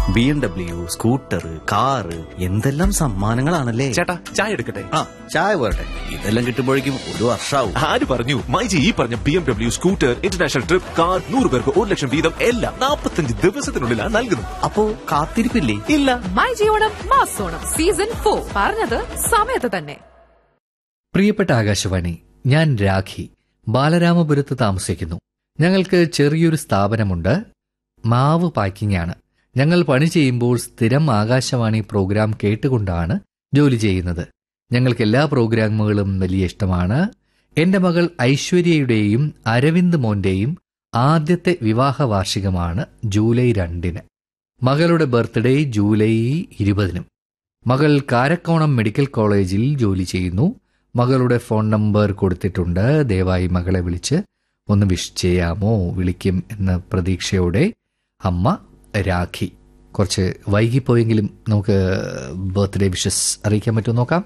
B M W scooter car എന്തെല്ലാം സമ്മാനങ്ങളാണല്ലേ ചേട്ടാ ചായ എടുക്കട്ടെ ആ ചായ പോരട്ടെ ഇതെല്ലാം കിട്ടുമ്പോഴേക്കും ഒരു വർഷാവും ആര് പറഞ്ഞു മൈജി ഈ പറഞ്ഞ B M W scooter international trip car നൂറ് പേർക്ക് ഒരു ലക്ഷം വീതം എല്ലാം നാൽപ്പത്തഞ്ച് ദിവസത്തിനുള്ളിലാണ് നൽകുന്നത് അപ്പോ കാത്തിരിപ്പില്ലേ ഇല്ല മൈ ജിയോണം മാസോണം സീസൺ ഫോർ പറഞ്ഞത് സമയത്ത് തന്നെ പ്രിയപ്പെട്ട ആകാശവാണി ഞാൻ രാഖി ബാലരാമപുരത്ത് താമസിക്കുന്നു ഞങ്ങൾക്ക് ചെറിയൊരു സ്ഥാപനമുണ്ട് മാവ് പാക്കിംഗ് ആണ് ഞങ്ങൾ പണി ചെയ്യുമ്പോൾ സ്ഥിരം ആകാശവാണി പ്രോഗ്രാം കേട്ടുകൊണ്ടാണ് ജോലി ചെയ്യുന്നത് ഞങ്ങൾക്ക് എല്ലാ പ്രോഗ്രാമുകളും വലിയ ഇഷ്ടമാണ് എന്റെ മകൾ ഐശ്വര്യയുടെയും അരവിന്ദ് മോന്റെയും ആദ്യത്തെ വിവാഹ വാർഷികമാണ് ജൂലൈ രണ്ടിന് മകളുടെ ബർത്ത്ഡേ ജൂലൈ ഇരുപതിനും മകൾ കാരക്കോണം മെഡിക്കൽ കോളേജിൽ ജോലി ചെയ്യുന്നു മകളുടെ ഫോൺ നമ്പർ കൊടുത്തിട്ടുണ്ട് ദയവായി മകളെ വിളിച്ച് ഒന്ന് വിഷ് ചെയ്യാമോ വിളിക്കും എന്ന പ്രതീക്ഷയോടെ അമ്മ രാഖി കുറച്ച് വൈകിപ്പോയെങ്കിലും നമുക്ക് ബർത്ത്ഡേ വിഷസ് അറിയിക്കാൻ പറ്റുമോ നോക്കാം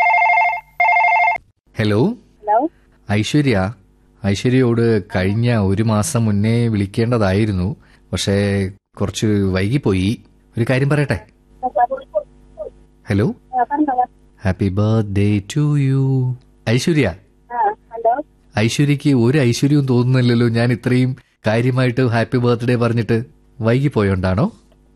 ഹലോ ഹലോ ഐശ്വര്യ ഐശ്വര്യയോട് കഴിഞ്ഞ ഒരു മാസം മുന്നേ വിളിക്കേണ്ടതായിരുന്നു പക്ഷേ കുറച്ച് വൈകിപ്പോയി ഒരു കാര്യം പറയട്ടെ hello happy birthday to you Aishwarya ആ ഹലോ ഐശ്വര്യക്ക് ഒരു ഐശ്വര്യവും തോന്നുന്നില്ലല്ലോ ഞാൻ ഇത്രയും കാര്യമായിട്ട് ഹാപ്പി ബർത്ത്ഡേ പറഞ്ഞിട്ട് വൈകിപ്പോയോണ്ടാണോ